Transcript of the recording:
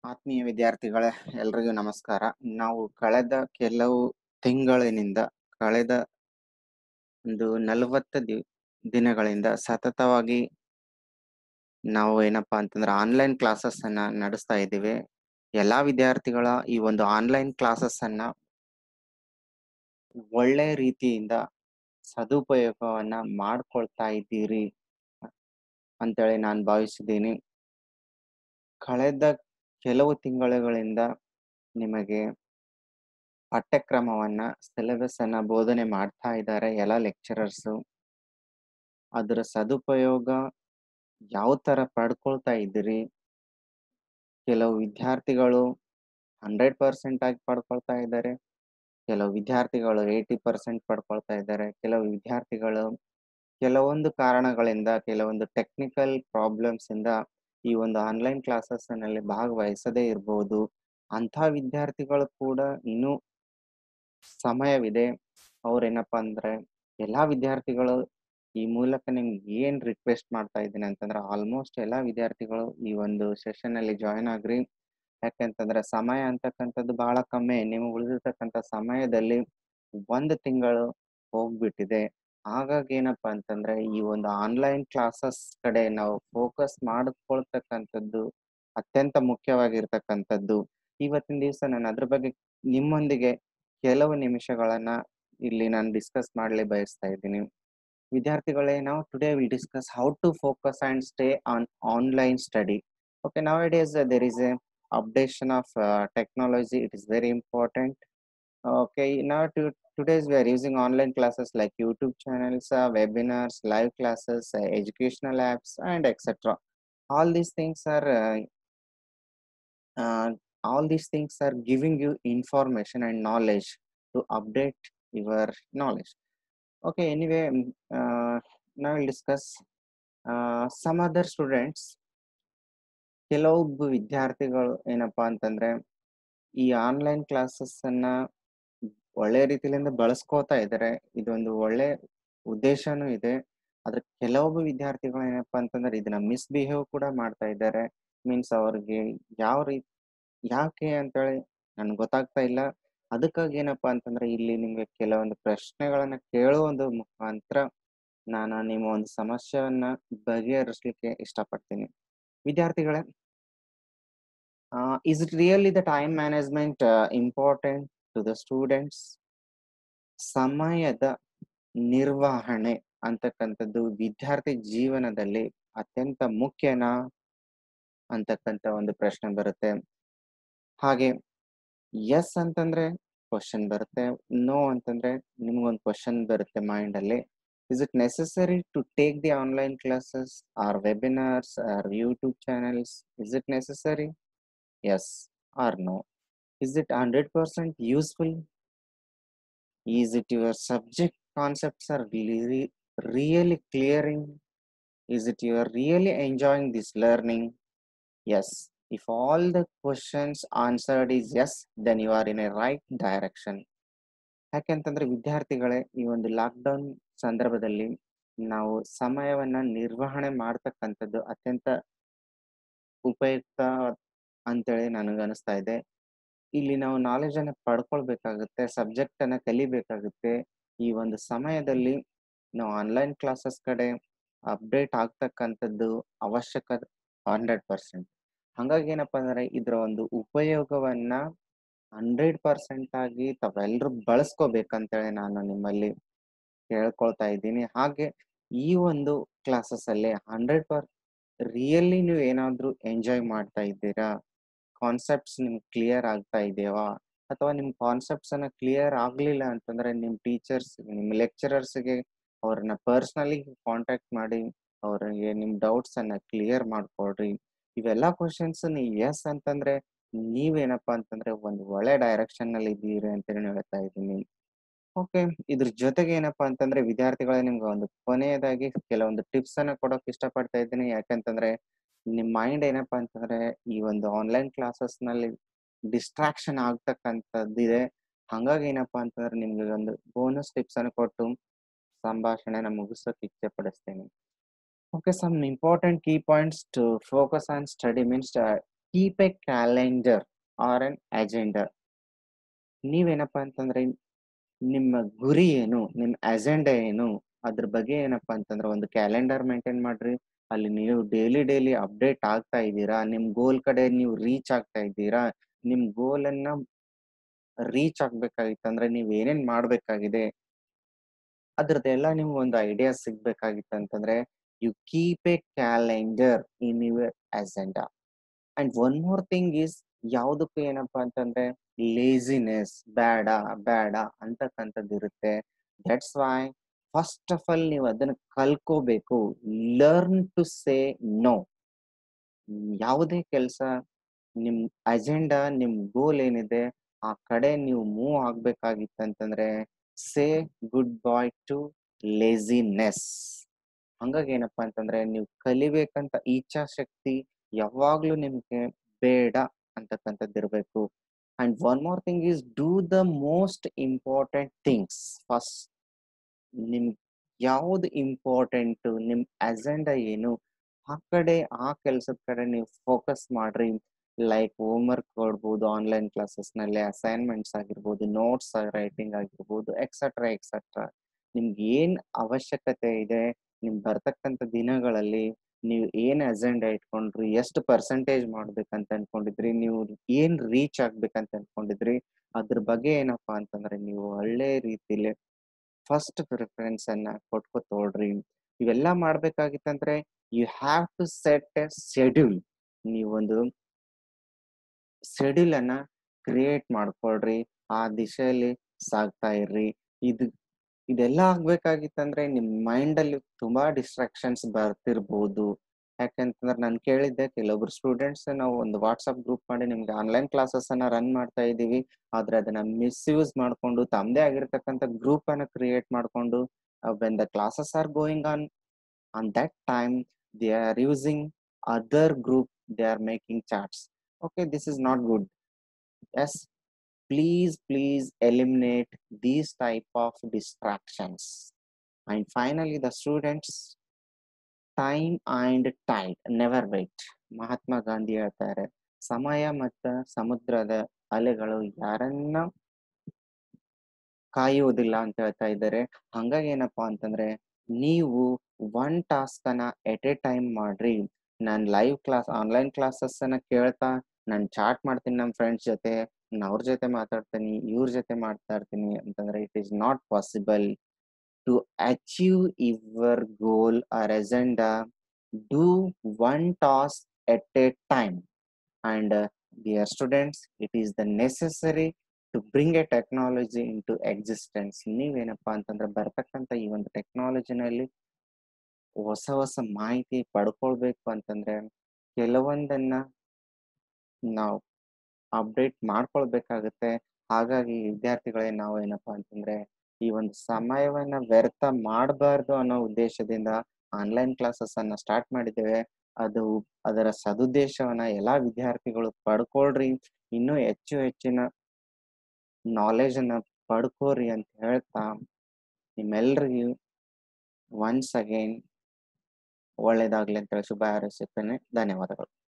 ಆತ್ಮೀಯ ವಿದ್ಯಾರ್ಥಿಗಳೇ ಎಲ್ರಿಗೂ ನಮಸ್ಕಾರ ನಾವು ಕಳೆದ ಕೆಲವು ತಿಂಗಳಿನಿಂದ ಕಳೆದ ಒಂದು ನಲವತ್ತು ದಿ ದಿನಗಳಿಂದ ಸತತವಾಗಿ ನಾವು ಏನಪ್ಪಾ ಅಂತಂದ್ರೆ ಆನ್ಲೈನ್ ಕ್ಲಾಸಸ್ ಅನ್ನ ನಡೆಸ್ತಾ ಇದ್ದೀವಿ ಎಲ್ಲಾ ವಿದ್ಯಾರ್ಥಿಗಳ ಈ ಒಂದು ಆನ್ಲೈನ್ ಕ್ಲಾಸಸ್ ಅನ್ನ ಒಳ್ಳೆ ರೀತಿಯಿಂದ ಸದುಪಯೋಗವನ್ನ ಮಾಡ್ಕೊಳ್ತಾ ಇದ್ದೀರಿ ಅಂತೇಳಿ ನಾನು ಭಾವಿಸಿದ್ದೀನಿ ಕಳೆದ ಕೆಲವು ತಿಂಗಳುಗಳಿಂದ ನಿಮಗೆ ಪಠ್ಯಕ್ರಮವನ್ನ ಸಿಲೆಬಸ್ ಅನ್ನ ಬೋಧನೆ ಮಾಡ್ತಾ ಇದ್ದಾರೆ ಎಲ್ಲ ಲೆಕ್ಚರರ್ಸು ಅದರ ಸದುಪಯೋಗ ಯಾವ ತರ ಪಡ್ಕೊಳ್ತಾ ಇದ್ದೀರಿ ಕೆಲವು ವಿದ್ಯಾರ್ಥಿಗಳು ಹಂಡ್ರೆಡ್ ಪರ್ಸೆಂಟ್ ಆಗಿ ಪಡ್ಕೊಳ್ತಾ ಇದ್ದಾರೆ ಕೆಲವು ವಿದ್ಯಾರ್ಥಿಗಳು ಏಯ್ಟಿ ಪರ್ಸೆಂಟ್ ಪಡ್ಕೊಳ್ತಾ ಇದ್ದಾರೆ ಕೆಲವು ವಿದ್ಯಾರ್ಥಿಗಳು ಕೆಲವೊಂದು ಕಾರಣಗಳಿಂದ ಕೆಲವೊಂದು ಟೆಕ್ನಿಕಲ್ ಪ್ರಾಬ್ಲಮ್ಸ್ ಇಂದ ಈ ಒಂದು ಆನ್ಲೈನ್ ಕ್ಲಾಸಸ್ ನಲ್ಲಿ ಭಾಗವಹಿಸದೇ ಇರಬಹುದು ಅಂತ ವಿದ್ಯಾರ್ಥಿಗಳು ಕೂಡ ಇನ್ನೂ ಸಮಯವಿದೆ ಅವ್ರೇನಪ್ಪಾ ಅಂದ್ರೆ ಎಲ್ಲಾ ವಿದ್ಯಾರ್ಥಿಗಳು ಈ ಮೂಲಕ ನಿಮ್ಗೆ ಏನ್ ರಿಕ್ವೆಸ್ಟ್ ಮಾಡ್ತಾ ಇದ್ದೀನಿ ಅಂತಂದ್ರೆ ಆಲ್ಮೋಸ್ಟ್ ಎಲ್ಲಾ ವಿದ್ಯಾರ್ಥಿಗಳು ಈ ಒಂದು ಸೆಷನ್ ಅಲ್ಲಿ ಜಾಯಿನ್ ಆಗ್ರಿ ಯಾಕೆಂತಂದ್ರೆ ಸಮಯ ಅಂತಕ್ಕಂಥದ್ದು ಬಹಳ ಕಮ್ಮಿ ನಿಮ್ಗೆ ಉಳಿದಿರ್ತಕ್ಕಂಥ ಸಮಯದಲ್ಲಿ ಒಂದು ತಿಂಗಳು ಹೋಗ್ಬಿಟ್ಟಿದೆ ಹಾಗಾಗಿ ಏನಪ್ಪಾ ಅಂತಂದ್ರೆ ಈ ಒಂದು ಆನ್ಲೈನ್ ಕ್ಲಾಸಸ್ ಕಡೆ ನಾವು ಫೋಕಸ್ ಮಾಡ್ಕೊಳ್ತಕ್ಕಂಥದ್ದು ಅತ್ಯಂತ ಮುಖ್ಯವಾಗಿರ್ತಕ್ಕಂಥದ್ದು ಇವತ್ತಿನ ದಿವಸ ನಾನು ಅದ್ರ ಬಗ್ಗೆ ನಿಮ್ಮೊಂದಿಗೆ ಕೆಲವು ನಿಮಿಷಗಳನ್ನ ಇಲ್ಲಿ ನಾನು ಡಿಸ್ಕಸ್ ಮಾಡ್ಲಿ ಬಯಸ್ತಾ ಇದ್ದೀನಿ ವಿದ್ಯಾರ್ಥಿಗಳೇ ನಾವು today will discuss how to focus and stay on online study okay now it is there is a updation of uh, technology it is very important okay now to, today's we are using online classes like youtube channels uh, webinars live classes uh, educational apps and etc all these things are uh, uh, all these things are giving you information and knowledge to update your knowledge okay anyway uh, now we'll discuss uh, some other students ಕೆಲವೊಬ್ಬ ವಿದ್ಯಾರ್ಥಿಗಳು ಏನಪ್ಪಾ ಅಂತಂದ್ರೆ ಈ online classes ಅನ್ನ ಒಳ್ಳೆ ರೀತಿಯಿಂದ ಬಳಸ್ಕೋತಾ ಇದ್ದಾರೆ ಇದೊಂದು ಒಳ್ಳೆ ಉದ್ದೇಶನೂ ಇದೆ ಆದ್ರೆ ಕೆಲವೊಬ್ಬ ವಿದ್ಯಾರ್ಥಿಗಳು ಏನಪ್ಪಾ ಅಂತಂದ್ರೆ ಇದನ್ನ ಮಿಸ್ಬಿಹೇವ್ ಕೂಡ ಮಾಡ್ತಾ ಇದ್ದಾರೆ ಮೀನ್ಸ್ ಅವ್ರಿಗೆ ಯಾವ ರೀತಿ ಯಾಕೆ ಅಂತೇಳಿ ನನ್ಗೆ ಗೊತ್ತಾಗ್ತಾ ಇಲ್ಲ ಅದಕ್ಕಾಗಿ ಏನಪ್ಪಾ ಅಂತಂದ್ರೆ ಇಲ್ಲಿ ನಿಮ್ಗೆ ಕೆಲವೊಂದು ಪ್ರಶ್ನೆಗಳನ್ನ ಕೇಳುವ ಮುಖಾಂತರ ನಾನು ನಿಮ್ಮ ಒಂದು ಸಮಸ್ಯೆಯನ್ನ ಬಗೆಹರಿಸ್ಲಿಕ್ಕೆ ಇಷ್ಟಪಡ್ತೀನಿ ವಿದ್ಯಾರ್ಥಿಗಳೇ is it really the time management important to the students ಸಮಯದ ನಿರ್ವಹಣೆ ಅಂತಕ್ಕಂಥದ್ದು ವಿದ್ಯಾರ್ಥಿ ಜೀವನದಲ್ಲಿ ಅತ್ಯಂತ ಮುಖ್ಯನಾ ಅಂತಕ್ಕಂಥ ಒಂದು ಪ್ರಶ್ನೆ ಬರುತ್ತೆ ಹಾಗೆ ಎಸ್ ಅಂತಂದ್ರೆ ಕ್ವಶನ್ ಬರುತ್ತೆ ನೋ ಅಂತಂದ್ರೆ ನಿಮ್ಗೊಂದು ಕ್ವಶನ್ ಬರುತ್ತೆ ಮೈಂಡ್ ಅಲ್ಲಿ is it necessary to take the online classes or webinars or youtube channels is it necessary yes or no is it 100% useful is it your subject concepts are really, really clearing is it you are really enjoying this learning yes if all the questions answered is yes then you are in a right direction ಯಾಕೆಂತಂದ್ರೆ ವಿದ್ಯಾರ್ಥಿಗಳೇ ಈ ಒಂದು lockdown ಸಂದರ್ಭದಲ್ಲಿ ನಾವು ಸಮಯವನ್ನ ನಿರ್ವಹಣೆ ಮಾಡ್ತಕ್ಕಂಥದ್ದು ಅತ್ಯಂತ ಉಪಯುಕ್ತ ಅಂತೇಳಿ ನನಗೆ ಅನಿಸ್ತಾ ಇದೆ ಇಲ್ಲಿ ನಾವು ನಾಲೆಜ್ ಅನ್ನ ಪಡ್ಕೊಳ್ಬೇಕಾಗುತ್ತೆ ಸಬ್ಜೆಕ್ಟ್ ಅನ್ನ ಕಲಿಬೇಕಾಗುತ್ತೆ ಈ ಒಂದು ಸಮಯದಲ್ಲಿ ನಾವು ಆನ್ಲೈನ್ ಕ್ಲಾಸಸ್ ಕಡೆ ಅಪ್ಡೇಟ್ ಆಗ್ತಕ್ಕಂಥದ್ದು ಅವಶ್ಯಕ ಹಂಡ್ರೆಡ್ ಪರ್ಸೆಂಟ್ ಹಂಗಾಗಿ ಏನಪ್ಪಾ ಅಂದ್ರೆ ಇದರ ಒಂದು ಉಪಯೋಗವನ್ನ ಹಂಡ್ರೆಡ್ ಪರ್ಸೆಂಟ್ ಆಗಿ ತಾವೆಲ್ಲರೂ ಬಳಸ್ಕೋಬೇಕಂತೇಳಿ ನಾನು ನಿಮ್ಮಲ್ಲಿ ಕೇಳ್ಕೊಳ್ತಾ ಇದ್ದೀನಿ ಹಾಗೆ ಈ ಒಂದು ಕ್ಲಾಸಸ್ ಅಲ್ಲಿ ಹಂಡ್ರೆಡ್ ಪರ್ ರಿಯಲಿ ನೀವು ಏನಾದ್ರೂ ಎಂಜಾಯ್ ಮಾಡ್ತಾ ಇದ್ದೀರಾ ಕಾನ್ಸೆಪ್ಟ್ಸ್ ನಿಮ್ಗೆ ಕ್ಲಿಯರ್ ಆಗ್ತಾ ಇದೆಯಾ ಅಥವಾ ನಿಮ್ ಕಾನ್ಸೆಪ್ಟ್ಸ್ ಅನ್ನ ಕ್ಲಿಯರ್ ಆಗ್ಲಿಲ್ಲ ಅಂತಂದ್ರೆ ನಿಮ್ ಟೀಚರ್ಸ್ ನಿಮ್ ಲೆಕ್ಚರರ್ಸ್ಗೆ ಅವ್ರನ್ನ ಪರ್ಸನಲಿ ಕಾಂಟ್ಯಾಕ್ಟ್ ಮಾಡಿ ಅವ್ರಿಗೆ ನಿಮ್ ಡೌಟ್ಸ್ ಅನ್ನ ಕ್ಲಿಯರ್ ಮಾಡ್ಕೊಡ್ರಿ ಇವೆಲ್ಲ ಕ್ವಶನ್ಸ್ ನೀವು ಎಸ್ ಅಂತಂದ್ರೆ ನೀವೇನಪ್ಪಾ ಅಂತಂದ್ರೆ ಒಂದು ಒಳ್ಳೆ ಡೈರೆಕ್ಷನ್ ನಲ್ಲಿ ಇದ್ದೀರಿ ಅಂತ ಹೇಳ್ತಾ ಇದ್ದೀನಿ ಓಕೆ ಇದ್ರ ಜೊತೆಗೆ ಏನಪ್ಪಾ ಅಂತಂದ್ರೆ ವಿದ್ಯಾರ್ಥಿಗಳೇ ನಿಮ್ಗೆ ಒಂದು ಕೊನೆಯದಾಗಿ ಕೆಲವೊಂದು ಟಿಪ್ಸ್ ಅನ್ನ ಕೊಡೋಕೆ ಇಷ್ಟಪಡ್ತಾ ಇದ್ದೀನಿ ಯಾಕಂತಂದ್ರೆ ನಿಮ್ ಮೈಂಡ್ ಏನಪ್ಪಾ ಅಂತಂದ್ರೆ ಈ ಒಂದು ಆನ್ಲೈನ್ ಕ್ಲಾಸಸ್ ನಲ್ಲಿ ಡಿಸ್ಟ್ರಾಕ್ಷನ್ ಆಗ್ತಕ್ಕಂಥದ್ದಿದೆ ಹಂಗಾಗಿ ಏನಪ್ಪಾ ಅಂತಂದ್ರೆ ನಿಮ್ಗೆ ಒಂದು ಬೋನಸ್ ಟಿಪ್ಸ್ ಅನ್ನು ಕೊಟ್ಟು ಸಂಭಾಷಣೆನ ಮುಗಿಸೋಕೆ ಇಚ್ಛೆ ಪಡಿಸ್ತೇನೆ okay some important key points to focus on study means uh, keep a calendar or an agenda ನೀವೇನಪ್ಪಾ ಅಂತಂದ್ರೆ ನಿಮ್ಮ ಗುರಿ ಏನು ನಿಮ್ಮ ಅಜೆಂಡಾ ಏನು ಅದ್ರ ಬಗ್ಗೆ ಏನಪ್ಪಾ ಅಂತಂದ್ರೆ ಒಂದು ಕ್ಯಾಲೆಂಡರ್ ಮೇಂಟೈನ್ ಮಾಡ್ರಿ ಅಲ್ಲಿ ನೀವು ಡೈಲಿ ಡೈಲಿ ಅಪ್ಡೇಟ್ ಆಗ್ತಾ ಇದ್ದೀರಾ ನಿಮ್ ಗೋಲ್ ಕಡೆ ನೀವು ರೀಚ್ ಆಗ್ತಾ ಇದ್ದೀರಾ ನಿಮ್ ಗೋಲ್ ಅನ್ನ ರೀಚ್ ಆಗ್ಬೇಕಾಗಿತ್ತಂದ್ರೆ ನೀವ್ ಏನೇನ್ ಮಾಡ್ಬೇಕಾಗಿದೆ ಅದ್ರದ್ದೆಲ್ಲ ನಿಮ್ಗೆ ಒಂದು ಐಡಿಯಾ ಸಿಗ್ಬೇಕಾಗಿತ್ತು ಅಂತಂದ್ರೆ you keep a calendar in your agenda and one more thing is ಯಾವುದಕ್ಕೂ ಏನಪ್ಪಾ ಅಂತಂದ್ರೆ ಲೇಸಿನೆಸ್ ಬೇಡ ಬೇಡ ಅಂತಕ್ಕಂಥದ್ದು ಇರುತ್ತೆ that's why first of all ನೀವು ಅದನ್ನ ಕಲ್ಕೋಬೇಕು ಲರ್ನ್ ಟು ಸೇ ನೋ ಯಾವುದೇ ಕೆಲಸ ನಿಮ್ ಅಜೆಂಡಾ ನಿಮ್ ಗೋಲ್ ಏನಿದೆ ಆ ಕಡೆ ನೀವು ಮೂವ್ ಆಗ್ಬೇಕಾಗಿತ್ತಂತಂದ್ರೆ say goodbye to laziness ಹಂಗಾಗಿ ಏನಪ್ಪಾ ಅಂತಂದ್ರೆ ನೀವು ಕಲಿಬೇಕಂತ ಇಚ್ಛಾಶಕ್ತಿ ಯಾವಾಗ್ಲೂ ನಿಮ್ಗೆ ಬೇಡ ಅಂತಕ್ಕಂಥದ್ದು ಇರಬೇಕು and one more thing is do the most important things first ನಿಮ್ ಯಾವ್ದು ಇಂಪಾರ್ಟೆಂಟ್ ನಿಮ್ ಅಜೆಂಡಾ ಏನು ಆ ಕಡೆ ಆ ಕೆಲ್ಸದ ಕಡೆ ನೀವು ಫೋಕಸ್ ಮಾಡ್ರಿ ಲೈಕ್ ಹೋಮ್ ವರ್ಕ್ ಕೊಡ್ಬೋದು ಆನ್ಲೈನ್ ಕ್ಲಾಸಸ್ ನಲ್ಲಿ ಅಸೈನ್ಮೆಂಟ್ಸ್ ಆಗಿರ್ಬೋದು ನೋಟ್ಸ್ ರೈಟಿಂಗ್ ಆಗಿರ್ಬೋದು ಎಕ್ಸೆಟ್ರಾ ಎಕ್ಸೆಟ್ರಾ ನಿಮ್ಗೆ ಏನ್ ಅವಶ್ಯಕತೆ ಇದೆ ನಿಮ್ ಬರ್ತಕ್ಕಂಥ ದಿನಗಳಲ್ಲಿ ನೀವು ಏನ್ ಅಜೆಂಡಾ ಇಟ್ಕೊಂಡ್ರಿ ಎಷ್ಟು ಪರ್ಸೆಂಟೇಜ್ ಮಾಡ್ಬೇಕಂತ ಅನ್ಕೊಂಡಿದ್ರಿ ನೀವು ಏನ್ ರೀಚ್ ಆಗ್ಬೇಕಂತ ಅನ್ಕೊಂಡಿದ್ರಿ ಅದ್ರ ಬಗ್ಗೆ ಏನಪ್ಪಾ ಅಂತಂದ್ರೆ ನೀವು ಒಳ್ಳೆ ರೀತಿಲಿ ಫಸ್ಟ್ ಪ್ರಿಫರೆನ್ಸ್ ಅನ್ನ ಕೊಟ್ಕೊ ತೋಳ್ರಿ ಇವೆಲ್ಲ ಮಾಡ್ಬೇಕಾಗಿತ್ತಂದ್ರೆ you have to set a schedule ನೀವೊಂದು ಶೆಡ್ಯೂಲ್ ಅನ್ನ ಕ್ರಿಯೇಟ್ ಮಾಡ್ಕೊಳ್ರಿ ಆ ದಿಶೆಯಲ್ಲಿ ಸಾಗ್ತಾ ಇರ್ರಿ ಇದು ಇದೆಲ್ಲ ಆಗ್ಬೇಕಾಗಿತ್ತಂದ್ರೆ ನಿಮ್ ಮೈಂಡ್ ಅಲ್ಲಿ ತುಂಬಾ ಡಿಸ್ಟ್ರಾಕ್ಷನ್ಸ್ ಬರ್ತಿರ್ಬೋದು ಯಾಕಂತಂದ್ರೆ ನಾನು ಕೇಳಿದ್ದೆ ಕೆಲವೊಬ್ರು ಸ್ಟೂಡೆಂಟ್ಸ್ ನಾವು ಒಂದು ವಾಟ್ಸ್ಆಪ್ ಗ್ರೂಪ್ ಮಾಡಿ ನಿಮ್ಗೆ ಆನ್ಲೈನ್ ಕ್ಲಾಸಸ್ ಅನ್ನ ರನ್ ಮಾಡ್ತಾ ಇದೀವಿ ಆದ್ರೆ ಅದನ್ನ ಮಿಸ್ಯೂಸ್ ಮಾಡ್ಕೊಂಡು ತಮ್ಮದೇ ಆಗಿರ್ತಕ್ಕಂಥ ಗ್ರೂಪ್ ಅನ್ನ ಕ್ರಿಯೇಟ್ ಮಾಡ್ಕೊಂಡು when the classes are going on on that time they are using other group they are making chats okay this is not good yes please please eliminate these type of distractions and finally the students time and tide never wait Mahatma Gandhi ಹೇಳ್ತಾರೆ ಸಮಯ ಮತ್ತು ಸಮುದ್ರದ ಅಲೆಗಳು ಯಾರನ್ನ ಕಾಯುವುದಿಲ್ಲ ಅಂತ ಹೇಳ್ತಾ ಇದ್ದಾರೆ ಹಂಗಾಗಿ ಏನಪ್ಪಾ ಅಂತಂದ್ರೆ ನೀವು ಒನ್ ಟಾಸ್ಕ್ ಅನ್ನ ಎಟ್ ಎ ಟೈಮ್ ಮಾಡ್ರಿ ನಾನ್ ಲೈವ್ ಕ್ಲಾಸ್ ಆನ್ಲೈನ್ ಕ್ಲಾಸಸ್ ಅನ್ನ ಕೇಳ್ತಾ ನಾನು ಚಾಟ್ ಮಾಡ್ತೀನಿ ನಮ್ಮ ಫ್ರೆಂಡ್ಸ್ ಜೊತೆ ನಾನು ಅವ್ರ ಜೊತೆ ಮಾತಾಡ್ತೀನಿ ಇವ್ರ ಜೊತೆ ಮಾಡ್ತಾ ಇರ್ತೀನಿ ಅಂತಂದ್ರೆ it is not possible to achieve your goal or agenda do one task at a time and dear students it is the necessary to bring a technology into existence ನೀವೇನಪ್ಪಾ ಅಂತಂದ್ರೆ ಬರ್ತಕ್ಕಂಥ ಈ ಒಂದು ಟೆಕ್ನಾಲಜಿನಲ್ಲಿ ಹೊಸ ಹೊಸ ಮಾಹಿತಿ ಪಡ್ಕೊಳ್ಬೇಕು ಅಂತಂದ್ರೆ ಕೆಲವೊಂದನ್ನ ನಾವು ಅಪ್ಡೇಟ್ ಮಾಡ್ಕೊಳ್ಬೇಕಾಗುತ್ತೆ ಹಾಗಾಗಿ ವಿದ್ಯಾರ್ಥಿಗಳೇ ನಾವು ಏನಪ್ಪಾ ಅಂತಂದ್ರೆ ಈ ಒಂದು ಸಮಯವನ್ನ ವ್ಯರ್ಥ ಮಾಡಬಾರ್ದು ಅನ್ನೋ ಉದ್ದೇಶದಿಂದ ಆನ್ಲೈನ್ ಕ್ಲಾಸಸ್ ಅನ್ನ ಸ್ಟಾರ್ಟ್ ಮಾಡಿದ್ದೇವೆ ಅದು ಅದರ ಸದುದ್ದೇಶವನ್ನ ಎಲ್ಲಾ ವಿದ್ಯಾರ್ಥಿಗಳು ಪಡ್ಕೊಳ್ರಿ ಇನ್ನೂ ಹೆಚ್ಚು ಹೆಚ್ಚಿನ ನಾಲೆಜ್ ಅನ್ನ ಪಡ್ಕೋರಿ ಅಂತ ಹೇಳ್ತಾ ನಿಮ್ಮೆಲ್ರಿಗೂ ಒನ್ಸ್ ಅಗೈನ್ ಒಳ್ಳೇದಾಗ್ಲಿ ಅಂತ ಹೇಳಿ ಶುಭ ಹಾರೈಸುತ್ತೇನೆ ಧನ್ಯವಾದಗಳು